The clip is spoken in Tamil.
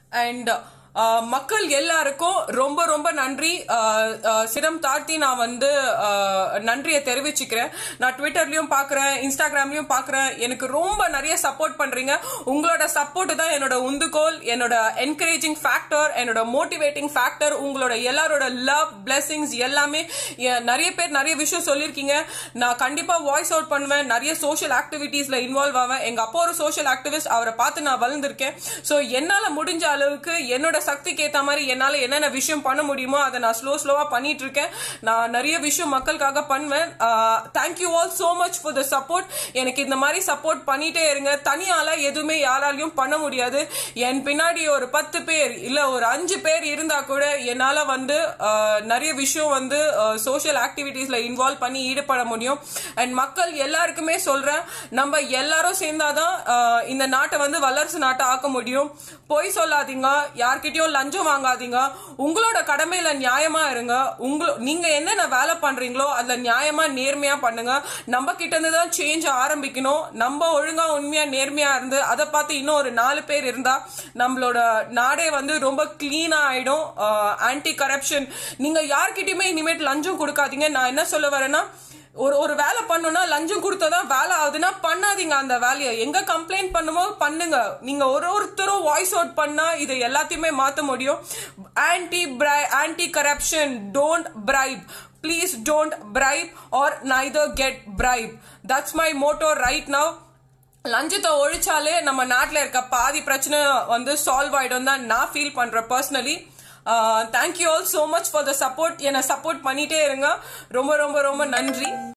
அண்ட் மக்கள் எல்லாருக்கும் ரொம்ப ரொம்ப நன்றி ஆஹ் ஆஹ் சிரம் தாழ்த்தி நான் வந்து ஆஹ் நன்றியை தெரிவிச்சுக்கிறேன் நான் ட்விட்டர்லயும் பாக்குறேன் இன்ஸ்டாகிராம்லயும் பாக்குறேன் எனக்கு ரொம்ப நிறைய சப்போர்ட் பண்றீங்க உங்களோட சப்போர்ட் தான் என்னோட உந்துகோல் என்னோட என்கரேஜிங் ஃபேக்டர் என்னோட மோட்டிவேட்டிங் ஃபேக்டர் உங்களோட எல்லாரோட லவ் பிளெஸிங்ஸ் எல்லாமே எ- நிறைய பேர் நிறைய விஷயம் சொல்லியிருக்கீங்க நான் கண்டிப்பா வாய்ஸ் அவுட் பண்ணுவேன் நிறைய சோஷியல் ஆக்டிவிட்டீஸ்ல இன்வால்வ் ஆவேன் எங்க அப்பா ஒரு சோஷியல் ஆக்டிவிஸ்ட் அவரை பார்த்து நான் வளர்ந்துருக்கேன் சோ என்னால முடிஞ்ச அளவுக்கு என்னோட சக்திக்கு ஏத்த மாதிரி என்னால என்னென்ன விஷயம் பண்ண முடியுமோ அதை நான் ஸ்லோ ஸ்லோவா பண்ணிட்டு இருக்கேன் நான் நிறைய விஷயம் மக்களுக்காக பண்ணுவேன் thank you all so much for the support எனக்கு இந்த மாதிரி சப்போர்ட் பண்ணிட்டே இருங்க தனியால எதுவுமே யாராலையும் பண்ண முடியாது என் பின்னாடி ஒரு பத்து பேர் இல்ல ஒரு அஞ்சு பேர் இருந்தா கூட என்னால வந்து ஆஹ், நிறைய விஷயம் வந்து சோஷியல் ஆக்டிவிட்டீஸ்ல இன்வால்வ் பண்ணி ஈடுபட முடியும் அண்ட் மக்கள் எல்லாருக்குமே சொல்றேன் நம்ம எல்லாரும் சேர்ந்தாதான் ஆஹ், இந்த நாட்டை வந்து வல்லரசு நாட்டை ஆக்க முடியும் பொய் சொல்லாதீங்க யார்கிட்டயும் லஞ்சம் வாங்காதீங்க உங்களோட கடமையில நியாயமா இருங்க உங்கள நீங்க என்னென்ன வேலை பண்றீங்களோ அதுல நியாயமா நேர்மையா பண்ணுங்க நம்ம கிட்ட இருந்து தான் சேஞ்ச் ஆரம்பிக்கணும் நம்ம ஒழுங்கா உண்மையா நேர்மையா இருந்து அதை பார்த்து இன்னும் ஒரு நாலு பேர் இருந்தா நம்மளோட நாடே வந்து ரொம்ப கிளீனா ஆயிடும் ஆன்டி கரப்ஷன் நீங்க யார்கிட்டயுமே இனிமேட் லஞ்சம் கொடுக்காதீங்க நான் என்ன சொல்ல வரேன்னா ஒரு ஒரு வேலை பண்ணணும்னா லஞ்சம் கொடுத்தா வேலை ஆகுதுன்னா பண்ணாதீங்க அந்த வேலையை எங்க கம்ப்ளைண்ட் பண்ணுமோ பண்ணுங்க நீங்க ஒரு ஒருத்தரும் வாய்ஸ் அவுட் பண்ணா இதை எல்லாத்தையுமே மாத்த முடியும் anti anti corruption don't bribe please don't bribe or neither get bribe that's my motto right now லஞ்சத்தை ஒழிச்சாலே நம்ம நாட்டில் இருக்க பாதி பிரச்சனை வந்து சால்வ் ஆயிடும் தான் நான் ஃபீல் பண்றேன் personally thank you all so much for the support என்னை சப்போர்ட் பண்ணிட்டே இருங்க ரொம்ப ரொம்ப ரொம்ப நன்றி